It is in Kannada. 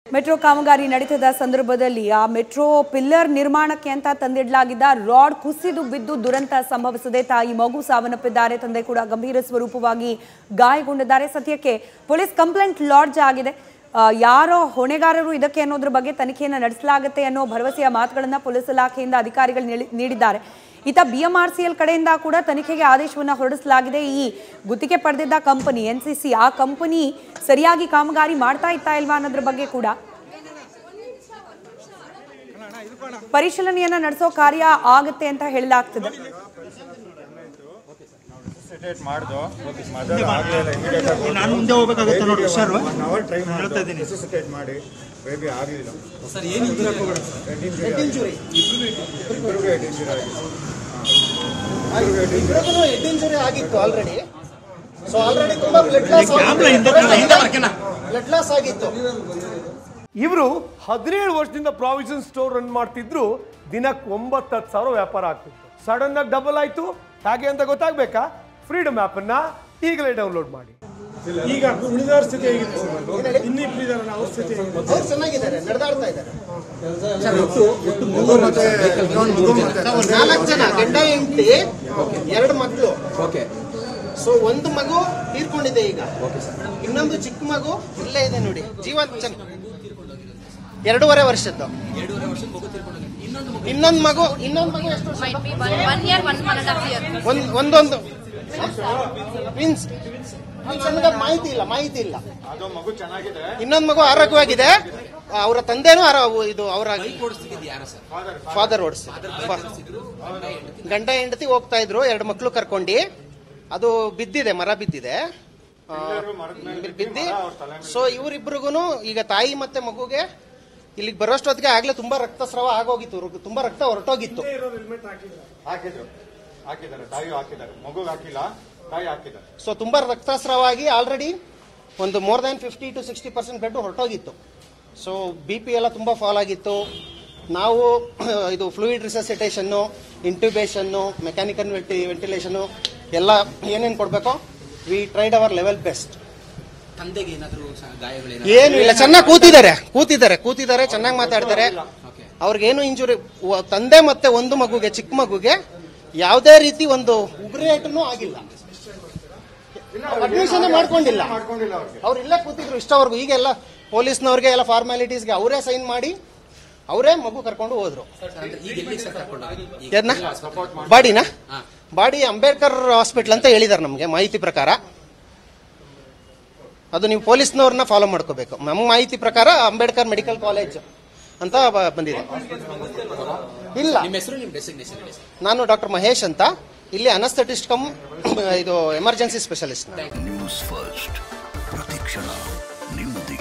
ಮೆಟ್ರೋ ಕಾಮಗಾರಿ ನಡೀತಿದ್ದ ಸಂದರ್ಭದಲ್ಲಿ ಆ ಮೆಟ್ರೋ ಪಿಲ್ಲರ್ ನಿರ್ಮಾಣಕ್ಕೆ ಅಂತ ತಂದಿಡಲಾಗಿದ್ದ ರಾಡ್ ಕುಸಿದು ಬಿದ್ದು ದುರಂತ ಸಂಭವಿಸಿದೆ ತಾಯಿ ಮಗು ಸಾವನ್ನಪ್ಪಿದ್ದಾರೆ ತಂದೆ ಕೂಡ ಗಂಭೀರ ಸ್ವರೂಪವಾಗಿ ಗಾಯಗೊಂಡಿದ್ದಾರೆ ಸದ್ಯಕ್ಕೆ ಪೊಲೀಸ್ ಕಂಪ್ಲೇಂಟ್ ಲಾಡ್ಜ್ ಆಗಿದೆ ಆ, ಯಾರೋ ಹೊಣೆಗಾರರು ಇದಕ್ಕೆ ಅನ್ನೋದ್ರ ಬಗ್ಗೆ ತನಿಖೆಯನ್ನು ನಡೆಸಲಾಗುತ್ತೆ ಅನ್ನೋ ಭರವಸೆಯ ಮಾತುಗಳನ್ನ ಪೊಲೀಸ್ ಇಲಾಖೆಯಿಂದ ಅಧಿಕಾರಿಗಳು ನೀಡಿ- ನೀಡಿದ್ದಾರೆ ಈತ B M R C L ಕಡೆಯಿಂದ ಕೂಡ ತನಿಖೆಗೆ ಆದೇಶವನ್ನು ಹೊರಡಿಸಲಾಗಿದೆ ಈ ಗುತ್ತಿಗೆ ಪಡೆದಿದ್ದ ಕಂಪನಿ ಎನ್ ಸಿ ಸಿ ಆ ಕಂಪನಿ ಸರಿಯಾಗಿ ಕಾಮಗಾರಿ ಮಾಡ್ತಾ ಇತ್ತಾ ಇಲ್ವಾ ಅನ್ನೋದ್ರ ಬಗ್ಗೆ ಕೂಡ ಪರಿಶೀಲನೆಯನ್ನ ನಡೆಸೋ ಕಾರ್ಯ ಆಗುತ್ತೆ ಅಂತ ಹೇಳಲಾಗ್ತದೆ ರಿಸಸಿಟೇಟ್ ಮಾಡ್ದು ಮದರ್ ಆಗಲಿಲ್ಲ ಇಮಿಡಿಯೇಟ್ ಆಗಿ ನಾನು ಮುಂದೆ ಹೋಗ್ಬೇಕಾಗುತ್ತೆ ನೋಡಿ ಸರ್ ಒನ್ ಅವರ್ ಟ್ರೈ ಹೇಳ್ತಾ ಮಾಡ್ತಾ ಇದ್ದೀನಿ. ರಿಸಸಿಟೇಟ್ ಮಾಡಿ ಬೇಬಿ ಆಗಲಿಲ್ಲ ಸರ್ ಏನು ಹೆಡ್ ಇಂಜುರಿ ಇಬ್ಬರಿಗೂ ಹೆಡ್ ಇಂಜುರಿ ಆಗಿದೆ ಇಬ್ಬರಿಗೂ ಹೆಡ್ ಇಂಜುರಿ ಆಗಿತ್ತು ಆಲ್ರೆಡಿ ಸೊ ಆಲ್ರೆಡಿ ತುಂಬಾ ಬ್ಲಡ್ ಲಾಸ್ ಕ್ಯಾಮ್ರಾ ಹಿಂದೆ ಕಣ, ಹಿಂದೆ ಬರ್ಕೆನ. ಬ್ಲಡ್ ಲಾಸ್ ಆಗಿತ್ತು ಇವರು ಹದಿನೇಳು ವರ್ಷದಿಂದ ಪ್ರಾವಿಷನ್ ಸ್ಟೋರ್ ರನ್ ಮಾಡ್ತಿದ್ರು ದಿನಕ್ಕೆ ಒಂಬತ್ತು ಹತ್ತು ಸಾವಿರ ವ್ಯಾಪಾರ ಆಗ್ತಿತ್ತು ಸಡನ್ ಆಗಿ ಡಬಲ್ ಆಯ್ತು ಹಾಗೆ ಅಂತ ಗೊತ್ತಾಗ್ಬೇಕಾ ಫ್ರೀಡಮ್ ಆಪ್ ಅನ್ನ ಈಗಲೇ ಡೌನ್ಲೋಡ್ ಮಾಡಿ ಈಗ ಉಳಿದವರ ಸ್ಥಿತಿ ಹೇಗಿದೆ ಇನ್ನಿಬ್ರು ಇದಾರಲ್ಲ ಅವ್ರ ಸ್ಥಿತಿ ಹೇಗಿದೆ ಅವ್ರು ಚೆನ್ನಾಗಿದ್ದಾರೆ ನಡೆದಾಡ್ತಾ ಇದ್ದಾರೆ ನಾಲ್ಕು ಜನ ಗಂಡ ಹೆಂಡತಿ ಎರಡು ಮಕ್ಕಳು ಸೊ ಒಂದು ಮಗು ತೀರ್ಕೊಂಡಿದೆ ಈಗ ಇನ್ನೊಂದು ಚಿಕ್ಕ ಮಗು ಇಲ್ಲೇ ಇದೆ ನೋಡಿ ಜೀವ ಚೆನ್ನ ಎರಡೂವರೆ ವರ್ಷದ್ದು ಇನ್ನೊಂದು ಮಗು ಇನ್ನೊಂದು ಮಗು ಎಷ್ಟು ವರ್ಷ? might be one, one year, one, one and a half year. ಒಂದ್ ಒಂದೊಂದು ಟ್ವಿನ್ಸ್ ನನಗೆ ಮಾಹಿತಿ ಇಲ್ಲ ಮಾಹಿತಿ ಇಲ್ಲ ಅದು ಮಗು ಚೆನ್ನಾಗಿದೆ ಇನ್ನೊಂದು ಮಗು ಆರೋಗ್ಯವಾಗಿದೆ ಅವರ ತಂದೆನೂ ಆರೋ ಇದು ಅವರ ಫಾದರ್ ಓಡಿಸ್ ಗಂಡ ಹೆಂಡತಿ ಹೋಗ್ತಾ ಇದ್ರು ಎರಡು ಮಕ್ಕಳು ಕರ್ಕೊಂಡು ಅದು ಬಿದ್ದಿದೆ ಮರ ಬಿದ್ದಿದೆ ಆ, ಬಿದ್ದಿ ಸೊ ಇವರಿಬ್ರಿಗೂ ಈಗ ತಾಯಿ ಮತ್ತೆ ಮಗುಗೆ ಇಲ್ಲಿಗೆ ಬರೋಷ್ಟೊತ್ತಿಗೆ ಆಗ್ಲೇ ತುಂಬಾ ರಕ್ತಸ್ರಾವ ಆಗೋಗಿತ್ತು ರು- ತುಂಬಾ ರಕ್ತ ಹೊರಟೋಗಿತ್ತು ಹಾಕಿದ್ರು ಹಾಕಿದ್ದಾರೆ ತಾಯಿ ಹಾಕಿದ್ದಾರೆ ಮಗುಗೆ ಹಾಕಿಲ್ಲ ತಾಯಿ ಹಾಕಿದ್ದಾರೆ ಸೊ ತುಂಬಾ ರಕ್ತಸ್ರಾವ ಆಗಿ ಆಲ್ರೆಡಿ ಒಂದು more than fifty to sixty percent blood ಹೊರಟೋಗಿತ್ತು ಸೊ ಬಿ ಪಿ ಎಲ್ಲ ತುಂಬಾ ಫಾಲ್ ಆಗಿತ್ತು ನಾವು ಇದು ಫ್ಲೂಯಿಡ್ ರಿಸಸಿಟೇಷನ್ನು ಇಂಟ್ಯೂಬೇಷನ್ನು ಮೆಕ್ಯಾನಿಕಲ್ ವೆಂಟಿಲೇಷನ್ನು ಎಲ್ಲ ಏನೇನು ಕೊಡಬೇಕೋ we tried our level best ತಂದೆಗೆ ಏನಾದರೂ ಗಾಯಗಳೇನ ಏನು ಇಲ್ಲ ಚೆನ್ನಾಗಿ ಕೂತಿದ್ದಾರೆ ಕೂತಿದ್ದಾರೆ ಕೂತಿದ್ದಾರೆ ಚೆನ್ನಾಗಿ ಮಾತಾಡ್ತಾರೆ ಅವ್ರಿಗೇನು ಇಂಜುರಿ ತಂದೆ ಮತ್ತೆ ಒಂದು ಮಗುಗೆ ಚಿಕ್ಕ ಮಗುಗೆ ಯಾವುದೇ ರೀತಿ ಒಂದು ಉಗುರೇಟನು ಆಗಿಲ್ಲ ಅಡ್ಮಿಷನ್ ಮಾಡ್ಕೊಂಡಿಲ್ಲ ಮಾಡ್ಕೊಂಡಿಲ್ಲ ಅವ್ರಿಗೆ ಅವ್ರು ಇಲ್ಲೇ ಕೂತಿದ್ರು ಇಷ್ಟವರೆಗೂ ಈಗೆಲ್ಲ ಪೊಲೀಸ್ನವ್ರಿಗೆ ಎಲ್ಲ ಫಾರ್ಮಾಲಿಟೀಸ್ಗೆ ಅವರೇ ಸೈನ್ ಮಾಡಿ ಅವರೇ ಮಗು ಕರ್ಕೊಂಡು ಹೋದ್ರು ಈಗ ಎಲ್ಲಿ ಸರ್ ಕರ್ಕೊಂಡು ಈಗ ಯಾರನ್ನ ಬಾಡಿನ ಬಾಡಿ ಅಂಬೇಡ್ಕರ್ ಹಾಸ್ಪಿಟಲ್ ಅಂತ ಹೇಳಿದಾರೆ ನಮಗೆ ಮಾಹಿತಿ ಪ್ರಕಾರ ಅದು ನೀವು ಪೊಲೀಸ್ನವ್ರನ್ನ ಫಾಲೋ ಮಾಡ್ಕೋಬೇಕು ನಮ್ಮ ಮಾಹಿತಿ ಪ್ರಕಾರ ಅಂಬೇಡ್ಕರ್ ಮೆಡಿಕಲ್ ಕಾಲೇಜ್ ಅಂತ ಬ- ಬಂದಿದೆ ಇಲ್ಲ ನಿಮ್ಮ ಹೆಸರು ನಿಮ್ಮ ಡೆಸಿಗ್ನೇಷನ್ ಹೇಳಿ ಸರ್ ನಾನು ಡಾಕ್ಟರ್ ಮಹೇಶ್ ಅಂತ ಇಲ್ಲಿ ಅನಸ್ಥೆಟಿಸ್ಟ್ ಕಮ್ ಇದು ಎಮರ್ಜೆನ್ಸಿ ಸ್ಪೆಷಲಿಸ್ಟ್ ನ್ಯೂಸ್ ಫಸ್ಟ್ ಪ್ರತಿಕ್ಷಣ ನಿಮ್ಮೊಂದಿಗೆ